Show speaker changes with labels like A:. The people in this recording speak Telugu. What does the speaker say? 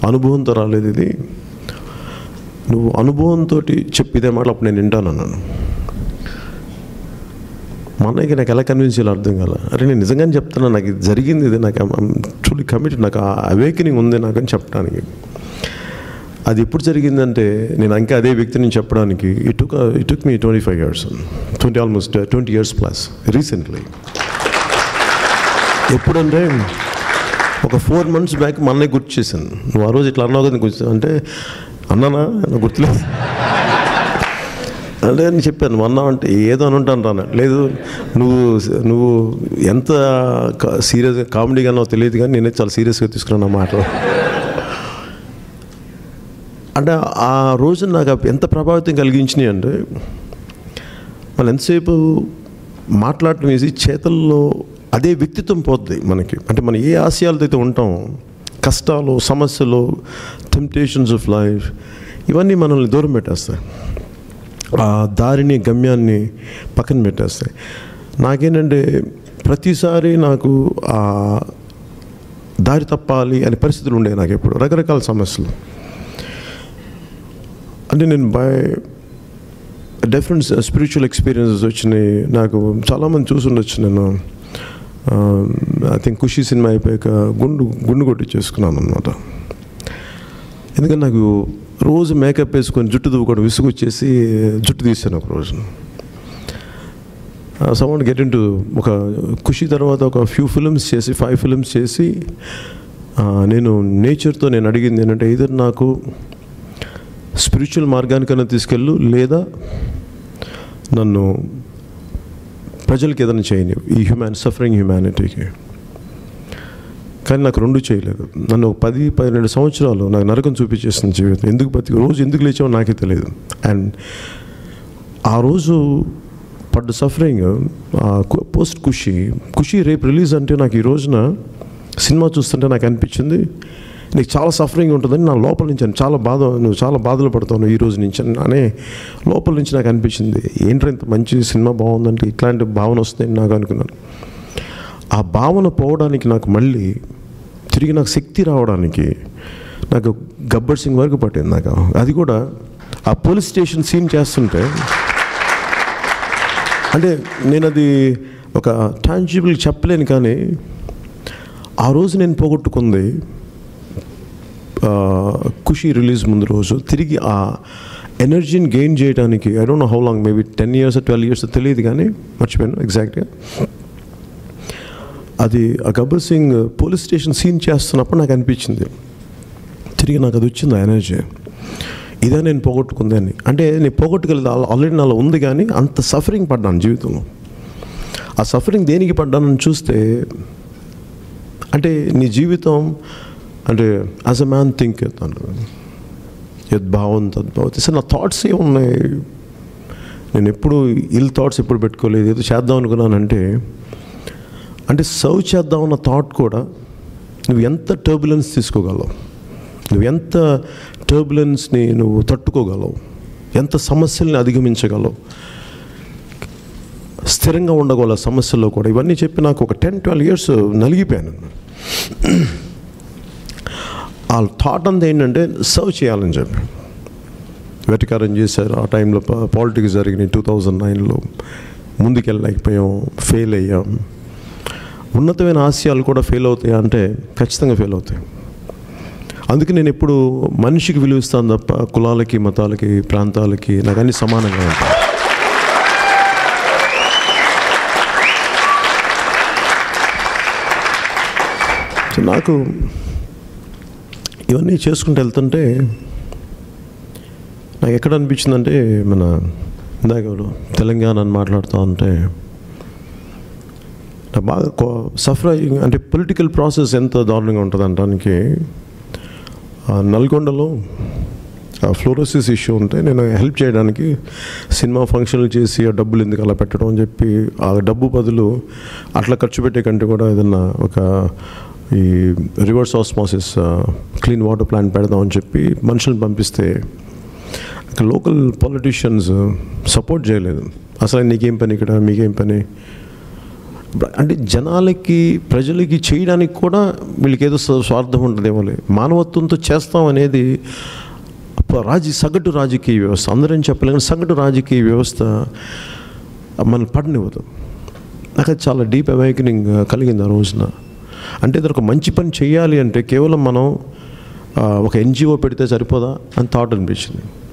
A: అనుభవంతో రాలేదు ఇది నువ్వు అనుభవంతో చెప్పి ఇదే మాట అప్పుడు నేను వింటాను అన్నాను మా అన్నయ్యకి నాకు ఎలా కన్విన్స్ చేయాలో అర్థం కాల అరే నేను నిజంగానే చెప్తున్నా నాకు ఇది జరిగింది ఇది నాకు ట్రూలీ కమిటెడ్ నాకు ఆ అవేకనింగ్ ఉంది నాకు అని చెప్పడానికి అది ఎప్పుడు జరిగిందంటే నేను ఇంకా అదే వ్యక్తిని చెప్పడానికి it took it took me twenty five years twenty almost twenty years plus recently ఎప్పుడంటే ఒక ఫోర్ మంత్స్ బ్యాక్ మా అన్నయ్య గుర్తు చేశాను నువ్వు ఆ రోజు ఇట్లా అన్నావు కదా గుర్తు అంటే అన్నానా నాకు గుర్తులేదు అంటే నేను చెప్పాను అన్నా అంటే ఏదో అని ఉంటాను రాను లేదు నువ్వు నువ్వు ఎంత సీరియస్గా కామెడీగా ఉన్నావో తెలియదు కానీ నేనే చాలా సీరియస్గా తీసుకున్నాను ఆ మాట అంటే ఆ రోజు నాకు ఎంత ప్రభావితం కలిగించినాయి అంటే మనం ఎంతసేపు మాట్లాడటం వేసి చేతల్లో అదే వ్యక్తిత్వం పోద్ది మనకి అంటే మనం ఏ ఆశయాలతో అయితే ఉంటాం కష్టాలు సమస్యలు టెంప్టేషన్స్ ఆఫ్ లైఫ్ ఇవన్నీ మనల్ని దూరం పెట్టేస్తాయి ఆ దారిని గమ్యాన్ని పక్కన పెట్టేస్తాయి నాకేంటంటే ప్రతిసారి నాకు ఆ దారి తప్పాలి అనే పరిస్థితులు ఉండేవి నాకు ఎప్పుడు రకరకాల సమస్యలు అంటే నేను బై డిఫరెంట్ స్పిరిచువల్ ఎక్స్పీరియన్సెస్ వచ్చినాయి నాకు చాలామంది చూసుండొచ్చు నేను ఐ థింక్ ఖుషి సినిమా అయిపోయాక గుండు గుండు కొట్టి చేసుకున్నాను అనమాట ఎందుకంటే నాకు రోజు మేకప్ వేసుకొని జుట్టు దువ్వుకోవడం విసుగు వచ్చేసి జుట్టు తీసాను ఒక రోజు సౌండ్ గెట్ ఇన్ ఒక ఖుషి తర్వాత ఒక ఫ్యూ ఫిల్మ్స్ చేసి ఫైవ్ ఫిల్మ్స్ చేసి ఆ, నేను నేచర్తో నేను అడిగింది ఏంటంటే ఇద్దరు నాకు స్పిరిచువల్ మార్గానికైనా తీసుకెళ్ళు లేదా నన్ను ప్రజలకి ఏదైనా చేయని ఈ హ్యూమాన్ సఫరింగ్ హ్యూమానిటీకి కానీ నాకు రెండు చేయలేదు నన్ను ఒక పది పన్నెండు సంవత్సరాలు నాకు నరకం చూపించేసిన జీవితం ఎందుకు బతికి రోజు ఎందుకు లేచామో నాకే తెలియదు అండ్ ఆ రోజు పడ్డ సఫరింగ్ పోస్ట్ ఖుషి ఖుషి రేపు రిలీజ్ అంటే నాకు ఈ రోజున సినిమా చూస్తుంటే నాకు అనిపించింది నీకు చాలా సఫరింగ్ ఉంటుందని నా లోపల నుంచి అని చాలా బాధ నువ్వు చాలా బాధలు పడుతున్నావు ఈ రోజు నుంచి అని అనే లోపల నుంచి నాకు అనిపించింది ఏంట్రా ఇంత మంచి సినిమా బాగుందంటే ఇట్లాంటి భావన వస్తుందని నాకు అనుకున్నాను ఆ భావన పోవడానికి నాకు మళ్ళీ తిరిగి నాకు శక్తి రావడానికి నాకు గబ్బర్ సింగ్ వరకు పట్టింది నాకు అది కూడా ఆ పోలీస్ స్టేషన్ సీన్ చేస్తుంటే అంటే నేను అది ఒక టాంజిబుల్ చెప్పలేను కానీ ఆ రోజు నేను పోగొట్టుకుంది ఆ, ఖుషి రిలీజ్ ముందు రోజు తిరిగి ఆ ఎనర్జీని గెయిన్ చేయడానికి I don't know how long maybe ten years twelve years తెలియదు కానీ మర్చిపోయాను ఎగ్జాక్ట్గా అది ఆ Gabbar Singh police station scene చేస్తున్నప్పుడు నాకు అనిపించింది తిరిగి నాకు అది వచ్చింది ఆ ఎనర్జీ ఇదే నేను పోగొట్టుకుందని అంటే నేను పోగొట్టుకెళ్ళదు ఆల్రెడీ నాలో ఉంది కానీ అంత సఫరింగ్ పడ్డాను జీవితంలో ఆ సఫరింగ్ దేనికి పడ్డానని చూస్తే అంటే నీ జీవితం అంటే యాజ్ అ మ్యాన్ థింక్ చేస్తాను యద్భావం తద్భావతి సార్ నా థాట్స్ ఏమున్నాయి నేను ఎప్పుడు ఇల్ థాట్స్ ఎప్పుడు పెట్టుకోలేదు ఏదో చేద్దాం అనుకున్నానంటే అంటే సర్వ్ చేద్దామన్న థాట్ కూడా నువ్వు ఎంత టర్బులెన్స్ తీసుకోగలవు నువ్వు ఎంత టర్బులెన్స్ని నువ్వు తట్టుకోగలవు ఎంత సమస్యల్ని అధిగమించగలవు స్థిరంగా ఉండగల సమస్యల్లో కూడా ఇవన్నీ చెప్పి నాకు ఒక టెన్ ట్వెల్వ్ ఇయర్స్ నలిగిపోయాను ఆ థాట్ అంతా ఏంటంటే సర్వ్ చేయాలని చెప్పి వెటకారం చేశారు ఆ టైంలో పాలిటిక్స్ జరిగినాయి టూ థౌజండ్ నైన్లో ముందుకెళ్ళలేకపోయాం ఫెయిల్ అయ్యాం ఉన్నతమైన ఆశయాలు కూడా ఫెయిల్ అవుతాయి అంటే ఖచ్చితంగా ఫెయిల్ అవుతాయి అందుకే నేను ఎప్పుడు మనిషికి విలువిస్తాను తప్ప కులాలకి మతాలకి ప్రాంతాలకి నాకు అన్ని సమానంగా ఉంటాయి సో నాకు ఇవన్నీ చేసుకుంటూ వెళ్తుంటే నాకు ఎక్కడ అనిపించిందంటే మన ఇందాక ఎవరు తెలంగాణ అని మాట్లాడుతూ ఉంటే నాకు బాగా సఫర్ అయ్యి అంటే పొలిటికల్ ప్రాసెస్ ఎంత దారుణంగా ఉంటుంది అనడానికి ఆ నల్గొండలో ఆ ఫ్లోరోసిస్ ఇష్యూ ఉంటే నేను హెల్ప్ చేయడానికి సినిమా ఫంక్షన్లు చేసి ఆ డబ్బులు ఎందుకు అలా పెట్టడం అని చెప్పి ఆ డబ్బు బదులు అట్లా ఖర్చు పెట్టే కంటే కూడా ఏదన్నా ఒక ఈ reverse osmosis clean water plant పెడదామని చెప్పి మనుషులను పంపిస్తే అక్కడ లోకల్ పొలిటీషియన్స్ సపోర్ట్ చేయలేదు అసలు నీకేం పని ఇక్కడ మీకేం పని అంటే జనాలకి ప్రజలకి చేయడానికి కూడా వీళ్ళకి ఏదో స్వ- స్వార్థం ఉంటుందేమో మానవత్వంతో చేస్తాం అనేది అప్ప- రాజీ సగటు రాజకీయ వ్యవస్థ అందరం చెప్పలేము సగటు రాజకీయ వ్యవస్థ మనల్ని పడనివ్వదు నాకు అది చాలా డీప్ అవేకనింగ్ కలిగింది ఆ రోజున అంటే ఏదైనా ఒక మంచి పని చేయాలి అంటే కేవలం మనం ఆ, ఒక ఎన్జిఓ పెడితే సరిపోదా అని థాట్ అనిపించింది